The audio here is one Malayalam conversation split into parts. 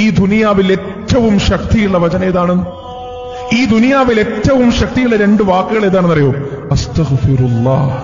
ഈ ദുനിയാവിൽ ഏറ്റവും ശക്തിയുള്ള വചനം ഏതാണ് ഈ ദുനിയാവിൽ ഏറ്റവും ശക്തിയുള്ള രണ്ട് വാക്കുകൾ ഏതാണെന്നറിയോ അസ്തഗ്ഫിറുല്ലാഹ്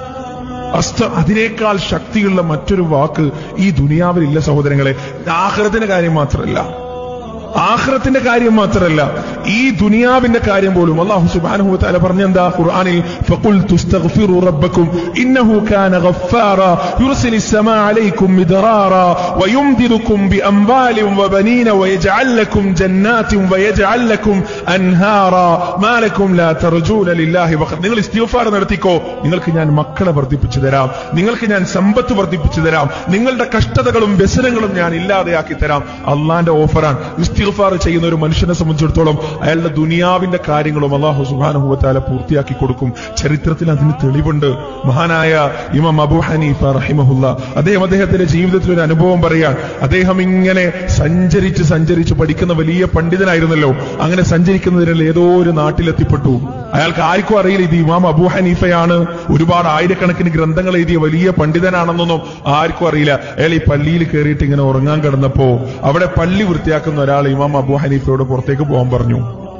അസ്ത അതിനേക്കാൾ ശക്തിയുള്ള മറ്റൊരു വാക്ക് ഈ ദുനിയാവിലില്ല സഹോദരങ്ങളെ ആഹ്റത്തിന്റെ കാര്യം മാത്രമല്ല ആഹ്റത്തിന്റെ കാര്യം മാത്രമല്ല ഈ ദുനിയാവിന്റെ കാര്യം പോലും അല്ലാഹു സുബ്ഹാനഹു വ തആല പറഞ്ഞെന്താ ഖുർആനിൽ ഫഖുൽ തുസ്തഗ്ഫിറു റബ്ബക്കും ഇന്നഹു കാന ഗഫാറ യുർസിലി السماء عليكم مدرارا ويمددكم بأموال وبنين ويجعل لكم جنات ويجعل لكم أنهارا ما لكم لا ترجون لله وقت നിങ്ങൾ ഇസ്തിഗ്ഫാർ നടത്തിക്കോ നിങ്ങൾക്ക് ഞാൻ മക്കളെ വർദ്ധിപ്പിച്ചു തരാം നിങ്ങൾക്ക് ഞാൻ സമ്പത്ത് വർദ്ധിപ്പിച്ചു തരാം നിങ്ങളുടെ കഷ്ടതകളും വ്യസനങ്ങളും ഞാൻ ഇല്ലാതെയാക്കി തരാം അള്ളാന്റെ ഓഫറാണ് ഇസ്തിഗ്ഫാർ ചെയ്യുന്ന ഒരു മനുഷ്യനെ സംബന്ധിച്ചിടത്തോളം അയാളുടെ ദുനിയാവിന്റെ കാര്യങ്ങളും അള്ളാഹു സുബാനുഭവത്താല പൂർത്തിയാക്കി കൊടുക്കും ചരിത്രത്തിൽ അതിന് തെളിവുണ്ട് മഹാനായ ഇമാം അബു ഹനീഫ റഹിമഹുല്ല അദ്ദേഹം അദ്ദേഹത്തിന്റെ ജീവിതത്തിൽ ഒരു അനുഭവം പറയാൻ അദ്ദേഹം ഇങ്ങനെ സഞ്ചരിച്ച് സഞ്ചരിച്ച് പഠിക്കുന്ന വലിയ പണ്ഡിതനായിരുന്നല്ലോ അങ്ങനെ സഞ്ചരിക്കുന്നതിനാൽ ഏതോ ഒരു നാട്ടിലെത്തിപ്പെട്ടു അയാൾക്ക് ആർക്കും അറിയില്ല ഇത് ഇമാം അബു ഹനീഫയാണ് ഒരുപാട് ആയിരക്കണക്കിന് ഗ്രന്ഥങ്ങൾ എഴുതിയ വലിയ പണ്ഡിതനാണെന്നൊന്നും ആർക്കും അറിയില്ല അയാൾ ഈ പള്ളിയിൽ കയറിയിട്ട് ഇങ്ങനെ ഉറങ്ങാൻ കിടന്നപ്പോ അവിടെ പള്ളി വൃത്തിയാക്കുന്ന ഒരാൾ ഇമാം അബു ഹനീഫയോട് പുറത്തേക്ക് പോകാൻ പറഞ്ഞു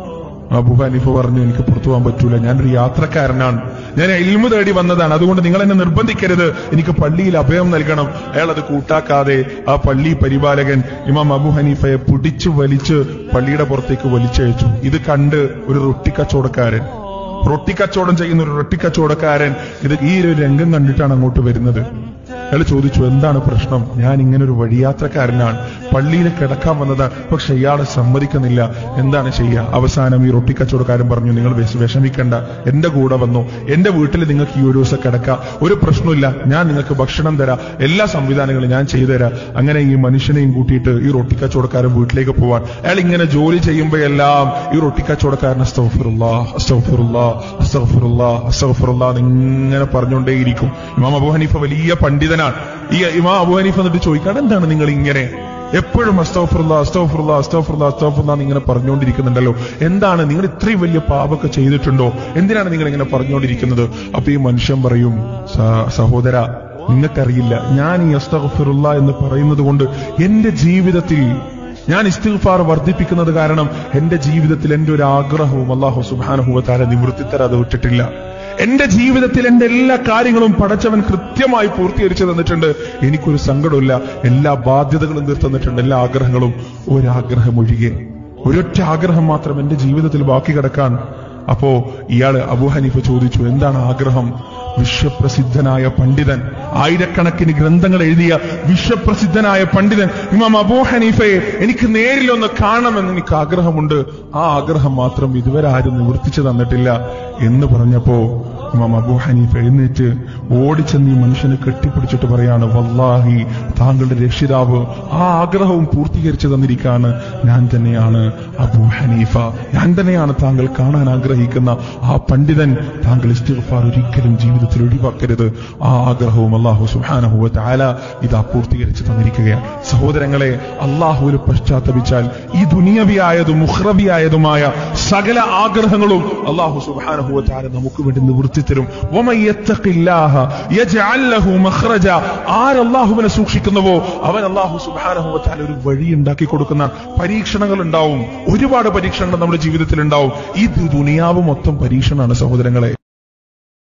അബു ഹനീഫ പറഞ്ഞു എനിക്ക് പുറത്തു പോകാൻ പറ്റൂല ഞാനൊരു യാത്രക്കാരനാണ് ഞാൻ ഇൽമു തേടി വന്നതാണ് അതുകൊണ്ട് നിങ്ങൾ എന്നെ നിർബന്ധിക്കരുത് എനിക്ക് പള്ളിയിൽ അഭയം നൽകണം അയാൾ അത് കൂട്ടാക്കാതെ ആ പള്ളി പരിപാലകൻ ഇമാം അബു ഹനീഫയെ പിടിച്ചു വലിച്ച് പള്ളിയുടെ പുറത്തേക്ക് വലിച്ചയച്ചു ഇത് കണ്ട് ഒരു റൊട്ടി കച്ചവടക്കാരൻ റൊട്ടി കച്ചവടം ചെയ്യുന്ന ഒരു റൊട്ടി കച്ചവടക്കാരൻ ഇത് ഈ ഒരു രംഗം കണ്ടിട്ടാണ് അങ്ങോട്ട് വരുന്നത് അയാൾ ചോദിച്ചു എന്താണ് പ്രശ്നം ഞാൻ ഇങ്ങനെ ഒരു വഴിയാത്രക്കാരനാണ് പള്ളിയിൽ കിടക്കാൻ വന്നതാണ് പക്ഷെ ഇയാളെ സമ്മതിക്കുന്നില്ല എന്താണ് ചെയ്യുക അവസാനം ഈ റൊട്ടി കച്ചവടക്കാരൻ പറഞ്ഞു നിങ്ങൾ വിഷ- വിഷമിക്കണ്ട എന്റെ കൂടെ വന്നു എന്റെ വീട്ടിൽ നിങ്ങൾക്ക് ഈ ഒരു ദിവസം കിടക്കാം ഒരു പ്രശ്നമില്ല ഞാൻ നിങ്ങൾക്ക് ഭക്ഷണം തരാം എല്ലാ സംവിധാനങ്ങളും ഞാൻ ചെയ്തു തരാം അങ്ങനെ ഈ മനുഷ്യനെയും കൂട്ടിയിട്ട് ഈ റൊട്ടി കച്ചവടക്കാരൻ വീട്ടിലേക്ക് പോവാൻ അയാൾ ഇങ്ങനെ ജോലി ചെയ്യുമ്പോഴെല്ലാം ഈ റൊട്ടി കച്ചവടക്കാരൻ അസ്തഗ്ഫിറുല്ലാ അസ്തഗ്ഫിറുല്ലാ അസ്തഗ്ഫിറുല്ലാ അസ്തഗ്ഫിറുല്ലാ എന്ന് ഇങ്ങനെ പറഞ്ഞുകൊണ്ടേയിരിക്കും ഇമാം അബു ഹനീഫ വലിയ പണ്ഡിതനാണ് ഈ ഇമാം അബു ഹനീഫ എന്നിട്ട് ചോദിക്കാണ് എന്താണ് നിങ്ങൾ ഇങ്ങനെ എപ്പോഴും അസ്തോഫുള്ള അസ്തോഫുള്ള അസ്തോഫുള്ള അസ്തോഫുള്ള ഇങ്ങനെ പറഞ്ഞുകൊണ്ടിരിക്കുന്നുണ്ടല്ലോ എന്താണ് നിങ്ങൾ ഇത്രയും വലിയ പാപമൊക്കെ ചെയ്തിട്ടുണ്ടോ എന്തിനാണ് നിങ്ങൾ ഇങ്ങനെ പറഞ്ഞുകൊണ്ടിരിക്കുന്നത് അപ്പൊ ഈ മനുഷ്യൻ പറയും "സ- സഹോദര നിങ്ങൾക്കറിയില്ല ഞാൻ ഈ അസ്തഗ്ഫിറുള്ള എന്ന് പറയുന്നത് കൊണ്ട് എന്റെ ജീവിതത്തിൽ ഞാൻ ഇസ്തിഗ്ഫാർ വർദ്ധിപ്പിക്കുന്നത് കാരണം എന്റെ ജീവിതത്തിൽ എന്റെ ഒരു ആഗ്രഹവും അള്ളാഹു സുബാനഹുവത്താല നിവൃത്തി തരാതെ വിട്ടിട്ടില്ല എന്റെ ജീവിതത്തിൽ എന്റെ എല്ലാ കാര്യങ്ങളും പടച്ചവൻ കൃത്യമായി പൂർത്തീകരിച്ചു തന്നിട്ടുണ്ട് എനിക്കൊരു സങ്കടമില്ല എല്ലാ ബാധ്യതകളും തീർത്തു തന്നിട്ടുണ്ട് എല്ലാ ആഗ്രഹങ്ങളും ഒരാഗ്രഹം ഒഴികെ ഒരൊറ്റ ആഗ്രഹം മാത്രം എന്റെ ജീവിതത്തിൽ ബാക്കി കിടക്കാൻ അപ്പോ ഇയാള് അബു ഹനീഫ ചോദിച്ചു എന്താണ് ആഗ്രഹം വിശ്വപ്രസിദ്ധനായ പണ്ഡിതൻ ആയിരക്കണക്കിന് ഗ്രന്ഥങ്ങൾ എഴുതിയ വിശ്വപ്രസിദ്ധനായ പണ്ഡിതൻ ഇമാം അബൂ ഹനീഫയെ എനിക്ക് നേരിലൊന്ന് കാണണമെന്ന് എനിക്ക് ആഗ്രഹമുണ്ട് ആ ആഗ്രഹം മാത്രം ഇതുവരെ ആരും നിവർത്തിച്ചു തന്നിട്ടില്ല എന്ന് പറഞ്ഞപ്പോ ഇമാം അബൂ ഹനീഫ എഴുന്നേറ്റ് ഓടിച്ചെന്ന് ഈ മനുഷ്യനെ കെട്ടിപ്പിടിച്ചിട്ട് പറയാണ് വല്ലാഹി താങ്കളുടെ രക്ഷിതാവ് ആ ആഗ്രഹവും പൂർത്തീകരിച്ചു തന്നിരിക്കാണ് ഞാൻ തന്നെയാണ് അബൂ ഹനീഫ ഞാൻ തന്നെയാണ് താങ്കൾ കാണാൻ ആഗ്രഹിക്കുന്ന ആ പണ്ഡിതൻ താങ്കൾ ഇസ്തിഗ്ഫാർ ഒരിക്കലും ജീവിതത്തിൽ ഒഴിവാക്കരുത് ആ ആഗ്രഹവും അള്ളാഹു സുഹാനഹു താല ഇതാ പൂർത്തീകരിച്ചു തന്നിരിക്കുകയാണ് സഹോദരങ്ങളെ അള്ളാഹുവിൽ പശ്ചാത്തപിച്ചാൽ ഈ ദുനിയവിയായതും മുഹ്റവിയായതുമായ സകല ആഗ്രഹങ്ങളും അള്ളാഹു സുബാനഹു താല നമുക്ക് വേണ്ടി നിവൃത്തി തരും വമൻ യത്തഖില്ലാഹ യജ്അൽ ലഹു മഖ്റജ ആർ അള്ളാഹുവിനെ സൂക്ഷിക്കുന്നുവോ അവൻ അള്ളാഹു സുബാനഹു താല ഒരു വഴി ഉണ്ടാക്കി കൊടുക്കുന്ന പരീക്ഷണങ്ങൾ ഉണ്ടാവും ഒരുപാട് പരീക്ഷണങ്ങൾ നമ്മുടെ ജീവിതത്തിൽ ഉണ്ടാവും ഈ ദുനിയാവ് മൊത്തം പരീക്ഷണമാണ് സഹോദരങ്ങളെ